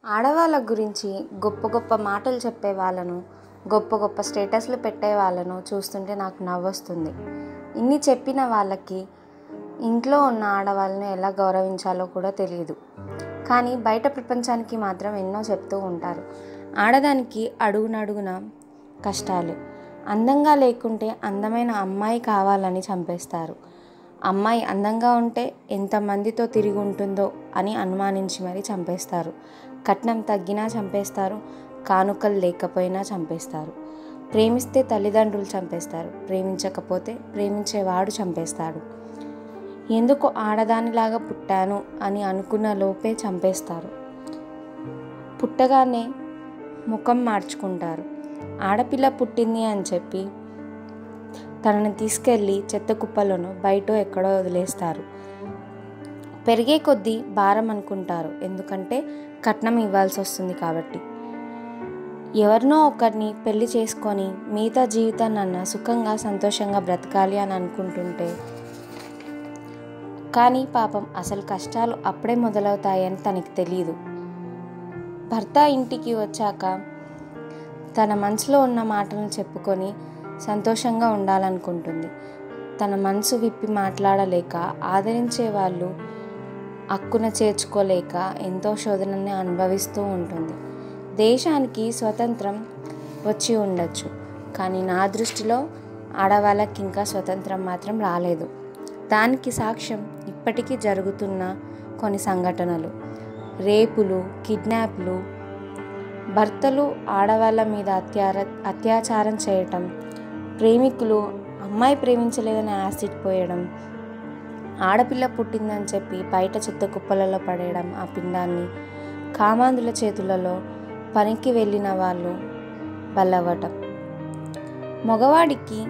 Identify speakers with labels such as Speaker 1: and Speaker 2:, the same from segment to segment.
Speaker 1: ఆడవాళ్ళ గురించి గొప్ప గొప్ప మాటలు చెప్పే వాళ్ళను గొప్ప గొప్ప స్టేటస్లు పెట్టే వాళ్ళను చూస్తుంటే నాకు నవ్వొస్తుంది ఇన్ని చెప్పిన వాళ్ళకి ఇంట్లో ఉన్న ఆడవాళ్ళని ఎలా గౌరవించాలో కూడా తెలియదు కానీ బయట ప్రపంచానికి మాత్రం ఎన్నో చెప్తూ ఉంటారు ఆడదానికి అడుగునడుగున కష్టాలు అందంగా లేకుంటే అందమైన అమ్మాయి కావాలని చంపేస్తారు అమ్మాయి అందంగా ఉంటే ఎంతమందితో తిరిగి ఉంటుందో అని అనుమానించి మరీ చంపేస్తారు కట్నం తగ్గినా చంపేస్తారు కానుకలు లేకపోయినా చంపేస్తారు ప్రేమిస్తే తల్లిదండ్రులు చంపేస్తారు ప్రేమించకపోతే ప్రేమించేవాడు చంపేస్తాడు ఎందుకు ఆడదానిలాగా పుట్టాను అని అనుకున్న లోపే చంపేస్తారు పుట్టగానే ముఖం మార్చుకుంటారు ఆడపిల్ల పుట్టింది అని చెప్పి తనని తీసుకెళ్ళి చెత్త కుప్పలను బయట ఎక్కడో వదిలేస్తారు పెరిగే కొద్దీ భారం అనుకుంటారు ఎందుకంటే కట్నం ఇవ్వాల్సి వస్తుంది కాబట్టి ఎవరినో ఒకరిని పెళ్లి చేసుకొని మిగతా జీవితాన్ని సుఖంగా సంతోషంగా బ్రతకాలి అని అనుకుంటుంటే కానీ పాపం అసలు కష్టాలు అప్పుడే మొదలవుతాయని తనకి తెలియదు భర్త ఇంటికి వచ్చాక తన మనసులో ఉన్న మాటలను చెప్పుకొని సంతోషంగా ఉండాలనుకుంటుంది తన మనసు విప్పి మాట్లాడలేక ఆదరించే వాళ్ళు హక్కున చేర్చుకోలేక ఎంతో శోధనని అనుభవిస్తూ ఉంటుంది దేశానికి స్వతంత్రం వచ్చి ఉండొచ్చు కానీ నా దృష్టిలో ఆడవాళ్ళకి ఇంకా స్వతంత్రం మాత్రం రాలేదు దానికి సాక్ష్యం ఇప్పటికీ జరుగుతున్న కొన్ని సంఘటనలు రేపులు కిడ్నాప్లు భర్తలు ఆడవాళ్ళ మీద అత్యార అత్యాచారం చేయటం ప్రేమికులు అమ్మాయి ప్రేమించలేదని యాసిడ్ పోయడం ఆడపిల్ల పుట్టిందని చెప్పి బయట చెత్త కుప్పలలో పడేయడం ఆ పిండాన్ని కామాంధుల చేతులలో పనికి వెళ్ళిన వాళ్ళు బలవ్వటం మగవాడికి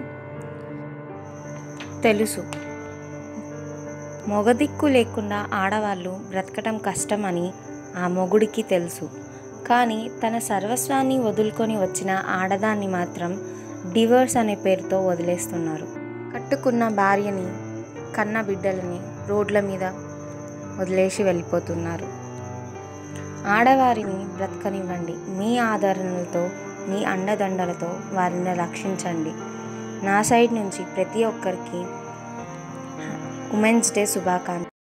Speaker 1: తెలుసు మొగదిక్కు లేకుండా ఆడవాళ్ళు బ్రతకటం కష్టమని ఆ మొగుడికి తెలుసు కానీ తన సర్వస్వాన్ని వదులుకొని వచ్చిన ఆడదాన్ని మాత్రం డివోర్స్ అనే పేరుతో వదిలేస్తున్నారు కట్టుకున్న భార్యని కన్న బిడ్డలని రోడ్ల మీద వదిలేసి వెళ్ళిపోతున్నారు ఆడవారిని బ్రతకనివ్వండి మీ ఆదరణలతో మీ అండదండలతో వారిని రక్షించండి నా సైడ్ నుంచి ప్రతి ఒక్కరికి ఉమెన్స్ డే శుభాకాంక్ష